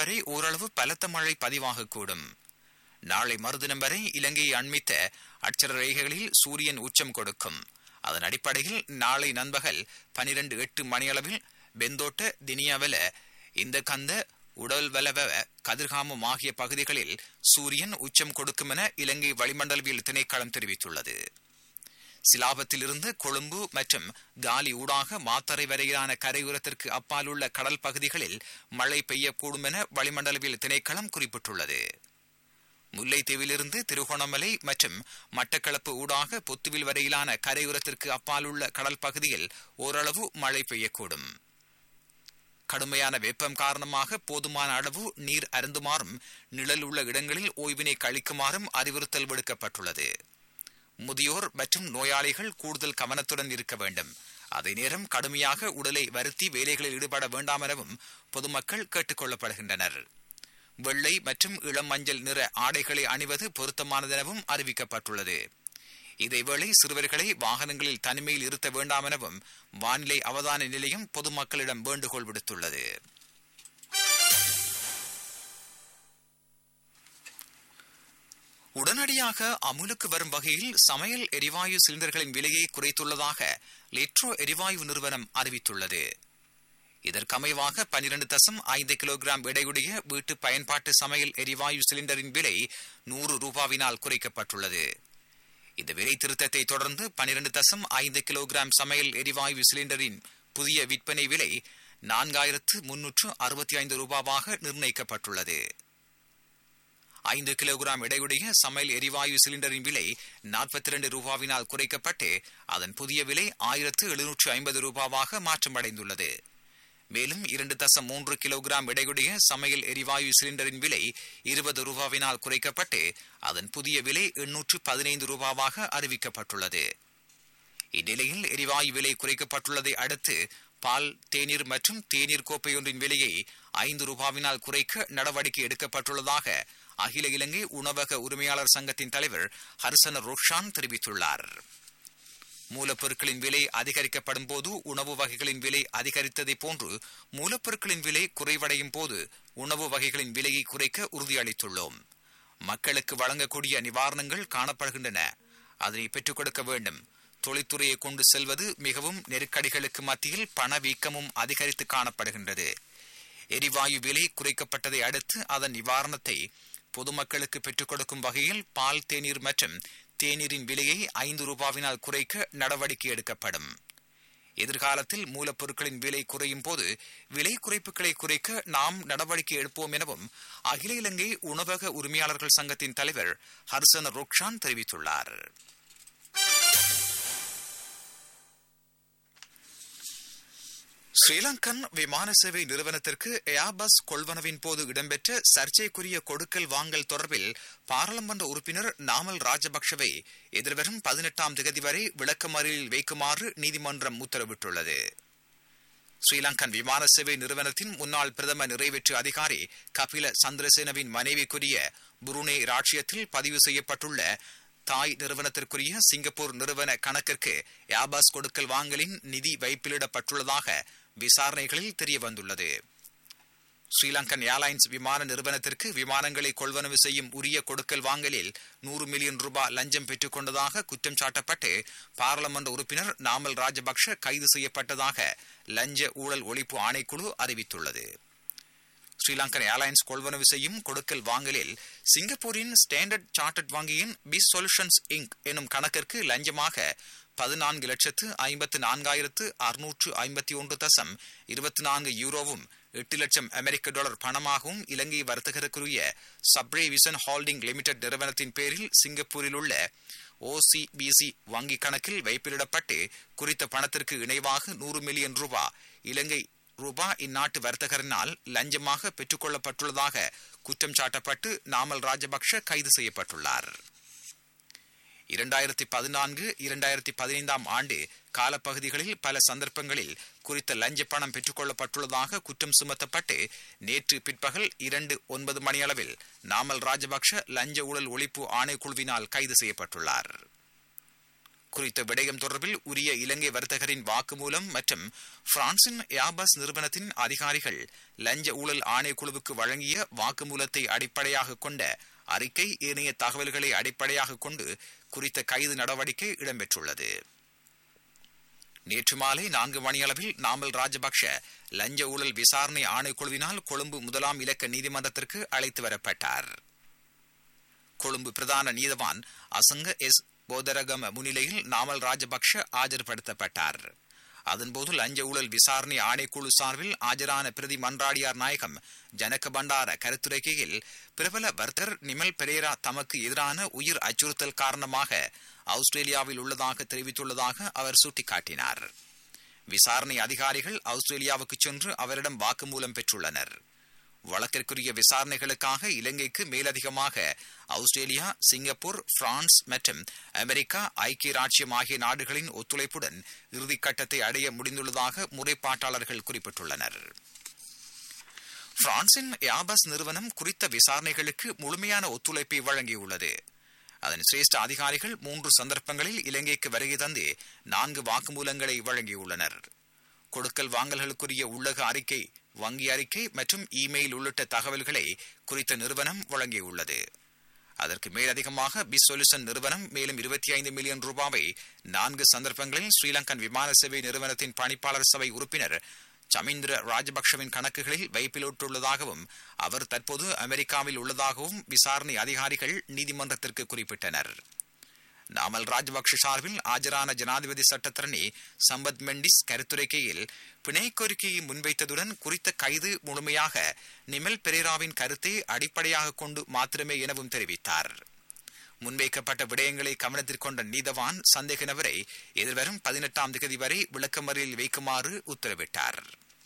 வரை ஓரளவு பலத்த மழை பதிவாகக்கூடும் நாளை மறுதினம் வரை இலங்கையை அண்மித்த அட்சர ரேகைகளில் சூரியன் உச்சம் கொடுக்கும் அதன் அடிப்படையில் நாளை நண்பகல் பனிரெண்டு எட்டு மணியளவில் பெந்தோட்ட தினியவல இந்த கந்த உடல் வலவ கதிர்காமம் ஆகிய பகுதிகளில் சூரியன் உச்சம் கொடுக்கும் என இலங்கை வளிமண்டலவியல் திணைக்களம் தெரிவித்துள்ளது சிலாபத்திலிருந்து கொழும்பு மற்றும் காலி ஊடாக மாத்தறை வரையிலான கரையோரத்திற்கு அப்பால் உள்ள கடல் பகுதிகளில் மழை பெய்யக்கூடும் என வளிமண்டலவியல் திணைக்களம் குறிப்பிட்டுள்ளது முல்லைத்தீவிலிருந்து திருகோணமலை மற்றும் மட்டக்களப்பு ஊடாக பொத்துவில் வரையிலான கரையோரத்திற்கு அப்பால் உள்ள கடல் பகுதியில் ஓரளவு மழை பெய்யக்கூடும் கடுமையான வெப்பம் காரணமாக போதுமான அளவு நீர் அருந்துமாறும் நிழல் உள்ள இடங்களில் ஓய்வினை கழிக்குமாறும் அறிவுறுத்தல் விடுக்கப்பட்டுள்ளது முதியோர் மற்றும் நோயாளிகள் கூடுதல் கவனத்துடன் இருக்க வேண்டும் அதே நேரம் கடுமையாக உடலை வருத்தி வேலைகளில் ஈடுபட வேண்டாம் எனவும் பொதுமக்கள் கேட்டுக் கொள்ளப்படுகின்றனர் வெள்ளை மற்றும் இளம் மஞ்சள் நிற ஆடைகளை அணிவது பொருத்தமானதெனவும் அறிவிக்கப்பட்டுள்ளது இதேவேளை சிறுவர்களை வாகனங்களில் தனிமையில் இருத்த வேண்டாம் எனவும் வானிலை அவதான நிலையம் பொதுமக்களிடம் வேண்டுகோள் விடுத்துள்ளது உடனடியாக அமுலுக்கு வரும் வகையில் சமையல் எரிவாயு சிலிண்டர்களின் விலையை குறைத்துள்ளதாக லிட்ரோ எரிவாயு நிறுவனம் அறிவித்துள்ளது இதற்கமைவாக பனிரெண்டு தசம் ஐந்து கிலோகிராம் எடையுடைய வீட்டு பயன்பாட்டு சமையல் எரிவாயு சிலிண்டரின் விலை நூறு ரூபாவினால் குறைக்கப்பட்டுள்ளது இந்த விலை திருத்தத்தை தொடர்ந்து பனிரெண்டு தசம் ஐந்து கிலோகிராம் சமையல் எரிவாயு சிலிண்டரின் புதிய விற்பனை விலை நான்காயிரத்து முன்னூற்று அறுபத்தி ஐந்து ரூபாவாக நிர்ணயிக்கப்பட்டுள்ளது ஐந்து கிலோகிராம் எடையுடைய சமையல் எரிவாயு சிலிண்டரின் விலை நாற்பத்தி இரண்டு ரூபாவினால் குறைக்கப்பட்டு அதன் புதிய விலை ஆயிரத்து எழுநூற்று ஐம்பது ரூபாவாக மாற்றமடைந்துள்ளது மேலும் இரண்டு தசம் மூன்று கிலோகிராம் எடையுடைய சமையல் எரிவாயு சிலிண்டரின் விலை இருபது ரூபாவினால் குறைக்கப்பட்டு அதன் புதிய விலை எண்ணூற்று பதினைந்து ரூபாவாக அறிவிக்கப்பட்டுள்ளது இந்நிலையில் எரிவாயு விலை குறைக்கப்பட்டுள்ளதை அடுத்து பால் தேநீர் மற்றும் தேநீர் கோப்பையொன்றின் விலையை ஐந்து ரூபாவினால் குறைக்க நடவடிக்கை எடுக்கப்பட்டுள்ளதாக அகில இலங்கை உணவக உரிமையாளர் சங்கத்தின் தலைவர் ஹர்சன ரோஷான் தெரிவித்துள்ளார் மூலப்பொருட்களின் விலை அதிகரிக்கப்படும் போது உணவு வகைகளின் விலை அதிகரித்ததை போன்று மூலப்பொருட்களின் விலை குறைவடையும் போது உணவு வகைகளின் விலையை குறைக்க உறுதியளித்துள்ளோம் மக்களுக்கு வழங்கக்கூடிய நிவாரணங்கள் காணப்படுகின்றன அதனை பெற்றுக் கொடுக்க வேண்டும் தொழில்துறையை கொண்டு செல்வது மிகவும் நெருக்கடிகளுக்கு மத்தியில் பணவீக்கமும் அதிகரித்து காணப்படுகின்றது எரிவாயு விலை குறைக்கப்பட்டதை அடுத்து அதன் நிவாரணத்தை பொதுமக்களுக்கு பெற்றுக் கொடுக்கும் வகையில் பால் தேநீர் மற்றும் தேநீரின் விலையை ஐந்து ரூபாவினால் குறைக்க நடவடிக்கை எடுக்கப்படும் எதிர்காலத்தில் மூலப்பொருட்களின் விலை குறையும் போது விலை குறைப்புகளை குறைக்க நாம் நடவடிக்கை எடுப்போம் எனவும் அகில இலங்கை உணவக உரிமையாளர்கள் சங்கத்தின் தலைவர் ஹர்சன் ரோக்ஷான் தெரிவித்துள்ளார் ஸ்ரீலங்கன் விமான சேவை நிறுவனத்திற்கு ஏர்பஸ் கொள்வனவின் போது இடம்பெற்ற சர்ச்சைக்குரிய கொடுக்கல் வாங்கல் தொடர்பில் பாராளுமன்ற உறுப்பினர் நாமல் ராஜபக்ஷவை எதிர்வரும் பதினெட்டாம் திகதி வரை விளக்கமறியலில் வைக்குமாறு நீதிமன்றம் உத்தரவிட்டுள்ளது ஸ்ரீலங்கன் விமான சேவை நிறுவனத்தின் முன்னாள் பிரதம நிறைவேற்று அதிகாரி கபில சந்திரசேனவின் மனைவிக்குரிய புருனே ராட்சியத்தில் பதிவு செய்யப்பட்டுள்ள தாய் நிறுவனத்திற்குரிய சிங்கப்பூர் நிறுவன கணக்கிற்கு யாபாஸ் கொடுக்கல் வாங்கலின் நிதி வைப்பிலிடப்பட்டுள்ளதாக விசாரணைகளில் தெரிய வந்துள்ளது ஸ்ரீலங்கன் ஏர்லைன்ஸ் விமான நிறுவனத்திற்கு விமானங்களை கொள்வனவு செய்யும் உரிய கொடுக்கல் வாங்கலில் நூறு மில்லியன் ரூபாய் லஞ்சம் பெற்றுக் கொண்டதாக குற்றம் சாட்டப்பட்டு பாராளுமன்ற உறுப்பினர் நாமல் ராஜபக்ஷ கைது செய்யப்பட்டதாக லஞ்ச ஊழல் ஒழிப்பு ஆணைக்குழு அறிவித்துள்ளது ஸ்ரீலங்கன் ஏர்லைன்ஸ் கொள்வனவு செய்யும் கொடுக்கல் வாங்கலில் சிங்கப்பூரின் ஸ்டாண்டர்ட் சார்ட்டர்ட் வங்கியின் பிஸ் சொல்யூஷன்ஸ் இங்க் எனும் கணக்கிற்கு லஞ்சமாக பதினான்கு லட்சத்து ஐம்பத்து நான்காயிரத்து அறுநூற்று ஐம்பத்தி ஒன்று தசம் இருபத்தி நான்கு யூரோவும் எட்டு லட்சம் அமெரிக்க டாலர் பணமாகவும் இலங்கை வர்த்தகருக்குரிய சப்ரே விசன் ஹோல்டிங் லிமிடெட் நிறுவனத்தின் பேரில் சிங்கப்பூரில் உள்ள ஓசிபிசி வங்கி கணக்கில் வைப்பிலிடப்பட்டு குறித்த பணத்திற்கு இணைவாக நூறு மில்லியன் ரூபாய் இலங்கை ரூபாய் இந்நாட்டு வர்த்தகரினால் லஞ்சமாக பெற்றுக்கொள்ளப்பட்டுள்ளதாக குற்றம் சாட்டப்பட்டு நாமல் ராஜபக்ஷ கைது செய்யப்பட்டுள்ளார் இரண்டாயிரத்தி பதினான்கு இரண்டாயிரத்தி பதினைந்தாம் ஆண்டு காலப்பகுதிகளில் பல சந்தர்ப்பங்களில் குறித்த லஞ்ச பணம் பெற்றுக்கொள்ளப்பட்டுள்ளதாக குற்றம் சுமத்தப்பட்டு நேற்று பிற்பகல் இரண்டு ஒன்பது மணியளவில் நாமல் ராஜபக்ஷ லஞ்ச ஊழல் ஒழிப்பு ஆணைக்குழுவினால் கைது செய்யப்பட்டுள்ளார் குறித்த விடயம் தொடர்பில் உரிய இலங்கை வர்த்தகரின் வாக்குமூலம் மற்றும் பிரான்சின் ஏபஸ் நிறுவனத்தின் அதிகாரிகள் லஞ்ச ஊழல் ஆணைக்குழுவுக்கு வழங்கிய வாக்குமூலத்தை அடிப்படையாக கொண்ட அறிக்கை ஏனைய தகவல்களை அடிப்படையாக கொண்டு குறித்த கைது நடவடிக்கை இடம்பெற்றுள்ளது நேற்று மாலை நான்கு மணியளவில் நாமல் ராஜபக்ஷ லஞ்ச ஊழல் விசாரணை ஆணைக்குழுவினால் கொழும்பு முதலாம் இலக்க நீதிமன்றத்திற்கு அழைத்து வரப்பட்டார் கொழும்பு பிரதான நீதவான் அசங்க எஸ் போதரகம முன்னிலையில் நாமல் ராஜபக்ஷ ஆஜர்படுத்தப்பட்டார் அதன்போது லஞ்ச ஊழல் விசாரணை ஆணைக்குழு சார்பில் ஆஜரான பிரதி மன்றாடியார் நாயகம் ஜனக பண்டார கருத்துரைக்கையில் பிரபல வர்த்தர் நிமல் பெரேரா தமக்கு எதிரான உயிர் அச்சுறுத்தல் காரணமாக ஆஸ்திரேலியாவில் உள்ளதாக தெரிவித்துள்ளதாக அவர் சுட்டிக்காட்டினார் விசாரணை அதிகாரிகள் ஆஸ்திரேலியாவுக்கு சென்று அவரிடம் வாக்குமூலம் பெற்றுள்ளனர் வழக்கிற்குரிய விசாரணைகளுக்காக இலங்கைக்கு மேலதிகமாக ஆஸ்திரேலியா சிங்கப்பூர் பிரான்ஸ் மற்றும் அமெரிக்கா ஐக்கிய ராஜ்யம் ஆகிய நாடுகளின் ஒத்துழைப்புடன் இறுதிக்கட்டத்தை அடைய முடிந்துள்ளதாக முறைப்பாட்டாளர்கள் குறிப்பிட்டுள்ளனர் பிரான்சின் யாபஸ் நிறுவனம் குறித்த விசாரணைகளுக்கு முழுமையான ஒத்துழைப்பை வழங்கியுள்ளது அதன் சிரேஷ்ட அதிகாரிகள் மூன்று சந்தர்ப்பங்களில் இலங்கைக்கு வருகை தந்து நான்கு வாக்குமூலங்களை வழங்கியுள்ளனர் கொடுக்கல் வாங்கல்களுக்குரிய உள்ளக அறிக்கை வங்கி அறிக்கை மற்றும் இமெயில் உள்ளிட்ட தகவல்களை குறித்த நிறுவனம் வழங்கியுள்ளது அதற்கு மேலதிகமாக பிஸ் சொல்யூஷன் நிறுவனம் மேலும் இருபத்தி ஐந்து மில்லியன் ரூபாவை நான்கு சந்தர்ப்பங்களில் ஸ்ரீலங்கன் விமான சேவை நிறுவனத்தின் பணிப்பாளர் சபை உறுப்பினர் சமீந்திர ராஜபக்ஷவின் கணக்குகளில் வைப்பிலிட்டுள்ளதாகவும் அவர் தற்போது அமெரிக்காவில் உள்ளதாகவும் விசாரணை அதிகாரிகள் நீதிமன்றத்திற்கு குறிப்பிட்டனர் நாமல் ராஜபக்ஷ சார்பில் ஆஜரான ஜனாதிபதி சட்டத்தரணி சம்பத் மெண்டிஸ் கருத்துரைக்கையில் பிணை கோரிக்கையை முன்வைத்ததுடன் குறித்த கைது முழுமையாக நிமல் பெரேராவின் கருத்தை அடிப்படையாக கொண்டு மாத்திரமே எனவும் தெரிவித்தார் முன்வைக்கப்பட்ட விடயங்களை கவனத்தில் கொண்ட நீதவான் சந்தேக நபரை எதிர்வரும் பதினெட்டாம் தேதி வரை விளக்கமறியலில் வைக்குமாறு உத்தரவிட்டார்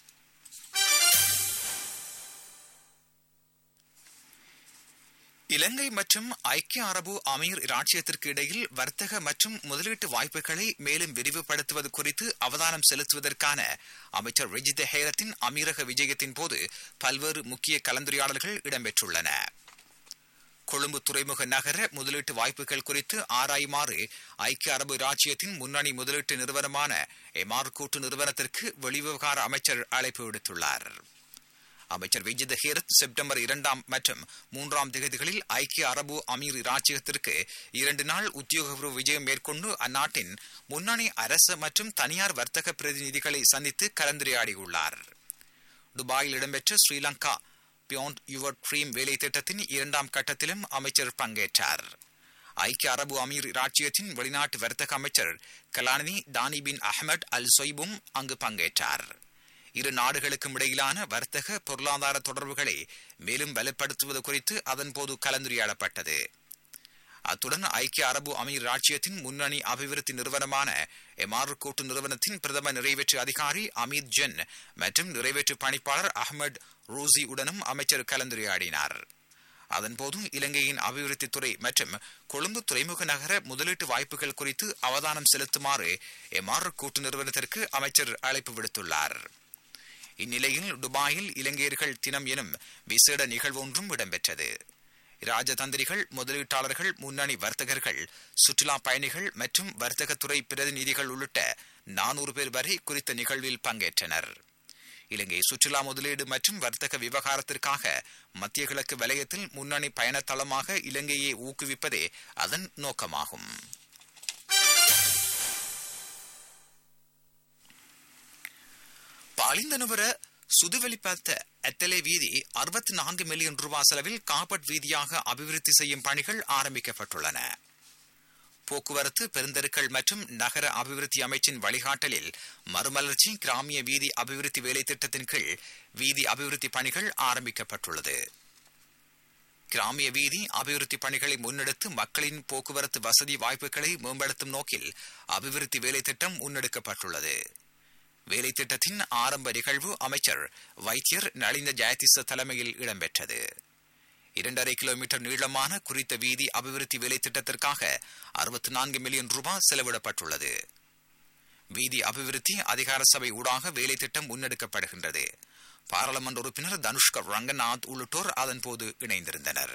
இலங்கை மற்றும் ஐக்கிய அரபு அமீர் இராச்சியத்திற்கு இடையில் வர்த்தக மற்றும் முதலீட்டு வாய்ப்புகளை மேலும் விரிவுபடுத்துவது குறித்து அவதானம் செலுத்துவதற்கான அமைச்சர் ரிஜித ஹேரத்தின் அமீரக விஜயத்தின் போது பல்வேறு முக்கிய கலந்துரையாடல்கள் இடம்பெற்றுள்ளன கொழும்பு துறைமுக நகர முதலீட்டு வாய்ப்புகள் குறித்து ஆராயுமாறு ஐக்கிய அரபு இராச்சியத்தின் முன்னணி முதலீட்டு நிறுவனமான எமார் கூட்டு நிறுவனத்திற்கு வெளிவிவகார அமைச்சர் அழைப்பு விடுத்துள்ளார் அமைச்சர் விஜித ஹேரத் செப்டம்பர் இரண்டாம் மற்றும் மூன்றாம் தேதிகளில் ஐக்கிய அரபு அமீர் இராச்சியத்திற்கு இரண்டு நாள் உத்தியோகபூர்வ விஜயம் மேற்கொண்டு அந்நாட்டின் முன்னணி அரசு மற்றும் தனியார் வர்த்தக பிரதிநிதிகளை சந்தித்து கலந்துரையாடியுள்ளார் துபாயில் இடம்பெற்ற ஸ்ரீலங்கா பியாண்ட் யுவர் ட்ரீம் வேலை திட்டத்தின் இரண்டாம் கட்டத்திலும் அமைச்சர் பங்கேற்றார் ஐக்கிய அரபு அமீர் இராச்சியத்தின் வெளிநாட்டு வர்த்தக அமைச்சர் கலாநிதி தானி பின் அஹமட் அல் சொய்பும் அங்கு பங்கேற்றார் இரு நாடுகளுக்கும் இடையிலான வர்த்தக பொருளாதார தொடர்புகளை மேலும் வலுப்படுத்துவது குறித்து அதன்போது கலந்துரையாடப்பட்டது அத்துடன் ஐக்கிய அரபு அமீர் ராஜ்யத்தின் முன்னணி அபிவிருத்தி நிறுவனமான எமார் கூட்டு நிறுவனத்தின் பிரதம நிறைவேற்று அதிகாரி அமீத் ஜென் மற்றும் நிறைவேற்று பணிப்பாளர் அகமது ரூசி உடனும் அமைச்சர் கலந்துரையாடினார் அதன்போது இலங்கையின் அபிவிருத்தி துறை மற்றும் கொழும்பு துறைமுக நகர முதலீட்டு வாய்ப்புகள் குறித்து அவதானம் செலுத்துமாறு எமார் கூட்டு நிறுவனத்திற்கு அமைச்சர் அழைப்பு விடுத்துள்ளார் இந்நிலையில் துபாயில் இலங்கையர்கள் தினம் எனும் விசேட நிகழ்வொன்றும் இடம்பெற்றது ராஜதந்திரிகள் முதலீட்டாளர்கள் முன்னணி வர்த்தகர்கள் சுற்றுலா பயணிகள் மற்றும் வர்த்தகத்துறை பிரதிநிதிகள் உள்ளிட்ட நானூறு பேர் வரை குறித்த நிகழ்வில் பங்கேற்றனர் இலங்கை சுற்றுலா முதலீடு மற்றும் வர்த்தக விவகாரத்திற்காக மத்திய கிழக்கு வலயத்தில் முன்னணி பயணத்தளமாக இலங்கையை ஊக்குவிப்பதே அதன் நோக்கமாகும் பாலிந்தனுவர சுதுவெளிப்பத்த எத்தலை வீதி அறுபத்தி நான்கு மில்லியன் ரூபாய் செலவில் காபட் வீதியாக அபிவிருத்தி செய்யும் பணிகள் ஆரம்பிக்கப்பட்டுள்ளன போக்குவரத்து பெருந்தெருக்கள் மற்றும் நகர அபிவிருத்தி அமைச்சின் வழிகாட்டலில் மறுமலர்ச்சி கிராமிய வீதி அபிவிருத்தி வேலை திட்டத்தின் கீழ் வீதி அபிவிருத்தி பணிகள் ஆரம்பிக்கப்பட்டுள்ளது கிராமிய வீதி அபிவிருத்தி பணிகளை முன்னெடுத்து மக்களின் போக்குவரத்து வசதி வாய்ப்புகளை மேம்படுத்தும் நோக்கில் அபிவிருத்தி வேலை திட்டம் முன்னெடுக்கப்பட்டுள்ளது வேலை திட்டத்தின் ஆரம்ப நிகழ்வு அமைச்சர் வைத்தியர் நளிந்த ஜெயதிச தலைமையில் இடம்பெற்றது இரண்டரை கிலோமீட்டர் நீளமான குறித்த வீதி அபிவிருத்தி வேலை திட்டத்திற்காக அறுபத்தி நான்கு மில்லியன் ரூபாய் செலவிடப்பட்டுள்ளது வீதி அபிவிருத்தி அதிகார சபை ஊடாக வேலை திட்டம் முன்னெடுக்கப்படுகின்றது பாராளுமன்ற உறுப்பினர் தனுஷ்கர் ரங்கநாத் உள்ளிட்டோர் அதன்போது இணைந்திருந்தனர்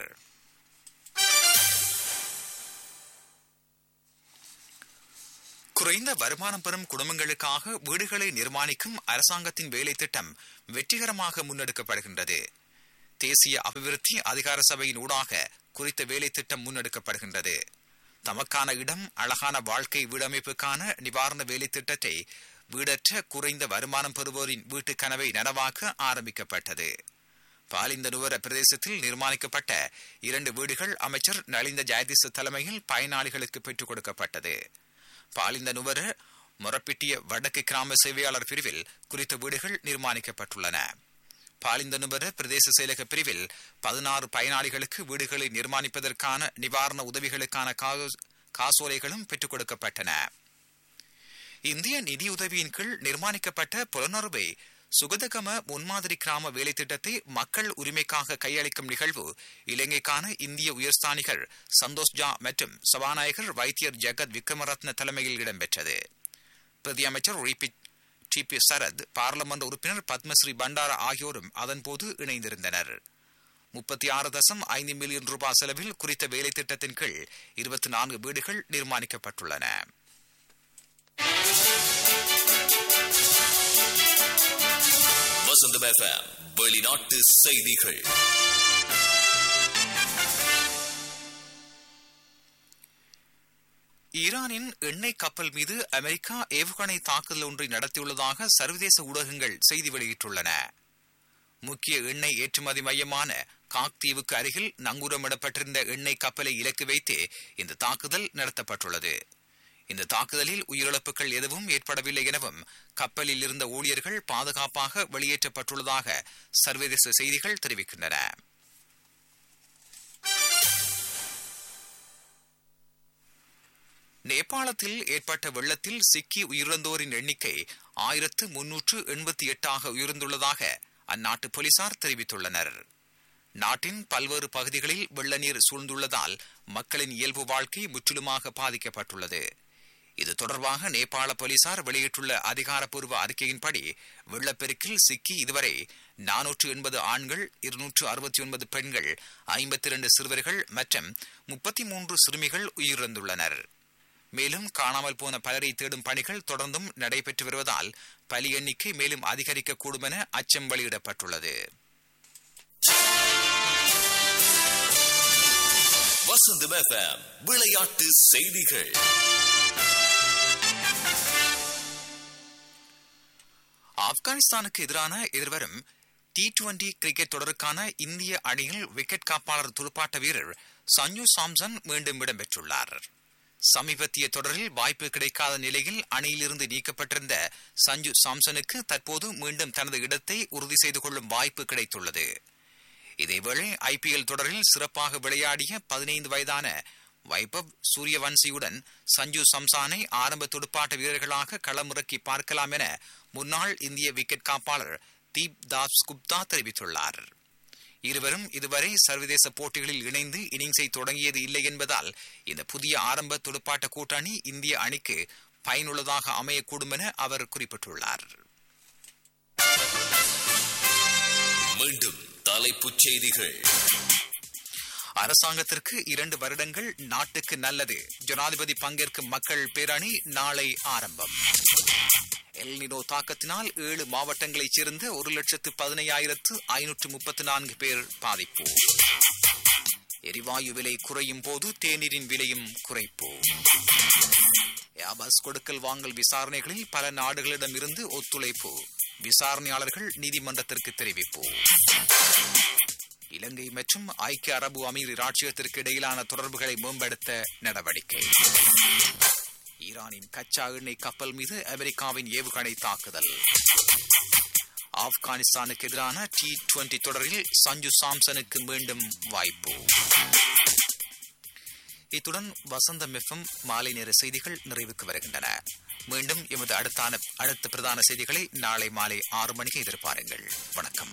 குறைந்த வருமானம் பெறும் குடும்பங்களுக்காக வீடுகளை நிர்மாணிக்கும் அரசாங்கத்தின் வேலை திட்டம் வெற்றிகரமாக முன்னெடுக்கப்படுகின்றது தேசிய அபிவிருத்தி அதிகார சபையின் ஊடாக குறித்த வேலை திட்டம் முன்னெடுக்கப்படுகின்றது தமக்கான இடம் அழகான வாழ்க்கை வீடமைப்புக்கான நிவாரண வேலை திட்டத்தை வீடற்ற குறைந்த வருமானம் பெறுவோரின் வீட்டு கனவை நனவாக்க ஆரம்பிக்கப்பட்டது பாலிந்த நுவர பிரதேசத்தில் நிர்மாணிக்கப்பட்ட இரண்டு வீடுகள் அமைச்சர் நலிந்த ஜெயதிச தலைமையில் பயனாளிகளுக்கு பெற்றுக் கொடுக்கப்பட்டது பாலிந்த நுவர மொரப்பிட்டிய வடக்கு கிராம சேவையாளர் பிரிவில் குறித்த வீடுகள் நிர்மாணிக்கப்பட்டுள்ளன பாலிந்த நுவர பிரதேச செயலக பிரிவில் பதினாறு பயனாளிகளுக்கு வீடுகளை நிர்மாணிப்பதற்கான நிவாரண உதவிகளுக்கான காசோலைகளும் பெற்றுக் கொடுக்கப்பட்டன இந்திய நிதியுதவியின் கீழ் நிர்மாணிக்கப்பட்ட புலனறுவை சுகதகம முன்மாதிரி கிராம வேலை திட்டத்தை மக்கள் உரிமைக்காக கையளிக்கும் நிகழ்வு இலங்கைக்கான இந்திய உயர்ஸ்தானிகர் சந்தோஷ் ஜா மற்றும் சபாநாயகர் வைத்தியர் ஜெகத் விக்ரமரத்ன தலைமையில் இடம்பெற்றது பிரதி அமைச்சர் டி பி சரத் பாராளுமன்ற உறுப்பினர் பத்மஸ்ரீ பண்டாரா ஆகியோரும் அதன்போது இணைந்திருந்தனர் முப்பத்தி ஆறு தசம் ஐந்து மில்லியன் ரூபாய் செலவில் குறித்த வேலை திட்டத்தின் கீழ் இருபத்தி நான்கு வீடுகள் நிர்மாணிக்கப்பட்டுள்ளன வசந்தம் எஃப்எம் வெளிநாட்டு செய்திகள் ஈரானின் எண்ணெய் கப்பல் மீது அமெரிக்கா ஏவுகணை தாக்குதல் ஒன்றை நடத்தியுள்ளதாக சர்வதேச ஊடகங்கள் செய்தி வெளியிட்டுள்ளன முக்கிய எண்ணெய் ஏற்றுமதி மையமான காக் தீவுக்கு அருகில் நங்கூரமிடப்பட்டிருந்த எண்ணெய் கப்பலை இலக்கு வைத்து இந்த தாக்குதல் நடத்தப்பட்டுள்ளது இந்த தாக்குதலில் உயிரிழப்புகள் எதுவும் ஏற்படவில்லை எனவும் கப்பலில் இருந்த ஊழியர்கள் பாதுகாப்பாக வெளியேற்றப்பட்டுள்ளதாக சர்வதேச செய்திகள் தெரிவிக்கின்றன நேபாளத்தில் ஏற்பட்ட வெள்ளத்தில் சிக்கி உயிரிழந்தோரின் எண்ணிக்கை ஆயிரத்து முன்னூற்று எண்பத்தி எட்டாக உயர்ந்துள்ளதாக அந்நாட்டு போலீசார் தெரிவித்துள்ளனர் நாட்டின் பல்வேறு பகுதிகளில் வெள்ள நீர் சூழ்ந்துள்ளதால் மக்களின் இயல்பு வாழ்க்கை முற்றிலுமாக பாதிக்கப்பட்டுள்ளது இது தொடர்பாக நேபாள போலீசார் வெளியிட்டுள்ள அதிகாரப்பூர்வ அறிக்கையின்படி வெள்ளப்பெருக்கில் சிக்கி இதுவரை நானூற்று எண்பது ஆண்கள் இருநூற்று அறுபத்தி ஒன்பது பெண்கள் ஐம்பத்தி இரண்டு சிறுவர்கள் மற்றும் முப்பத்தி மூன்று சிறுமிகள் உயிரிழந்துள்ளனர் மேலும் காணாமல் போன பலரை தேடும் பணிகள் தொடர்ந்தும் நடைபெற்று வருவதால் பலி எண்ணிக்கை மேலும் அதிகரிக்கக்கூடும் என அச்சம் வெளியிடப்பட்டுள்ளது வசந்தம் எஃப்எம் விளையாட்டு செய்திகள் ஆப்கானிஸ்தானுக்கு எதிரான எதிர்வரும் டி டுவெண்டி கிரிக்கெட் தொடருக்கான இந்திய அணியில் விக்கெட் காப்பாளர் துடுப்பாட்ட வீரர் சஞ்சு சாம்சன் மீண்டும் இடம்பெற்றுள்ளார் சமீபத்திய தொடரில் வாய்ப்பு கிடைக்காத நிலையில் அணியிலிருந்து நீக்கப்பட்டிருந்த சஞ்சு சாம்சனுக்கு தற்போது மீண்டும் தனது இடத்தை உறுதி செய்து கொள்ளும் வாய்ப்பு கிடைத்துள்ளது இதேவேளை ஐபிஎல் தொடரில் சிறப்பாக விளையாடிய பதினைந்து வயதான வைபவ் சூரியவன்சியுடன் சஞ்சு சம்சானை ஆரம்ப துடுப்பாட்ட வீரர்களாக களமிறக்கி பார்க்கலாம் என முன்னாள் இந்திய விக்கெட் காப்பாளர் தீப் தாஸ் குப்தா தெரிவித்துள்ளார் இருவரும் இதுவரை சர்வதேச போட்டிகளில் இணைந்து இன்னிங்ஸை தொடங்கியது இல்லை என்பதால் இந்த புதிய ஆரம்ப துடுப்பாட்ட கூட்டணி இந்திய அணிக்கு பயனுள்ளதாக அமையக்கூடும் என அவர் குறிப்பிட்டுள்ளார் மீண்டும் தலைப்புச் செய்திகள் அரசாங்கத்திற்கு இரண்டு வருடங்கள் நாட்டுக்கு நல்லது ஜனாதிபதி பங்கேற்கும் மக்கள் பேரணி நாளை ஆரம்பம் எல்னினோ தாக்கத்தினால் ஏழு மாவட்டங்களைச் சேர்ந்த ஒரு லட்சத்து பதினையாயிரத்து ஐநூற்று முப்பத்தி நான்கு பேர் பாதிப்பு எரிவாயு விலை குறையும் போது தேநீரின் விலையும் குறைப்பு யாபாஸ் கொடுக்கல் வாங்கல் விசாரணைகளில் பல நாடுகளிடமிருந்து ஒத்துழைப்பு விசாரணையாளர்கள் நீதிமன்றத்திற்கு தெரிவிப்பு இலங்கை மற்றும் ஐக்கிய அரபு அமீர் இராச்சியத்திற்கு இடையிலான தொடர்புகளை மேம்படுத்த நடவடிக்கை ஈரானின் கச்சா எண்ணெய் கப்பல் மீது அமெரிக்காவின் ஏவுகணை தாக்குதல் ஆப்கானிஸ்தானுக்கு எதிரான டி டுவெண்டி தொடரில் சஞ்சு சாம்சனுக்கு மீண்டும் வாய்ப்பு இத்துடன் வசந்தம் எஃப்எம் மாலை நேர செய்திகள் நிறைவுக்கு வருகின்றன மீண்டும் எமது அடுத்தான அடுத்த பிரதான செய்திகளை நாளை மாலை ஆறு மணிக்கு எதிர்பாருங்கள் வணக்கம்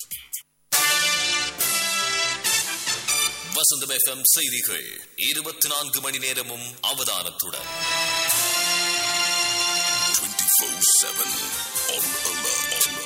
வசந்தம் எஃப்எம் செய்திகள் இருபத்தி நான்கு மணி நேரமும் அவதானத்துடன் 24-7 on alert.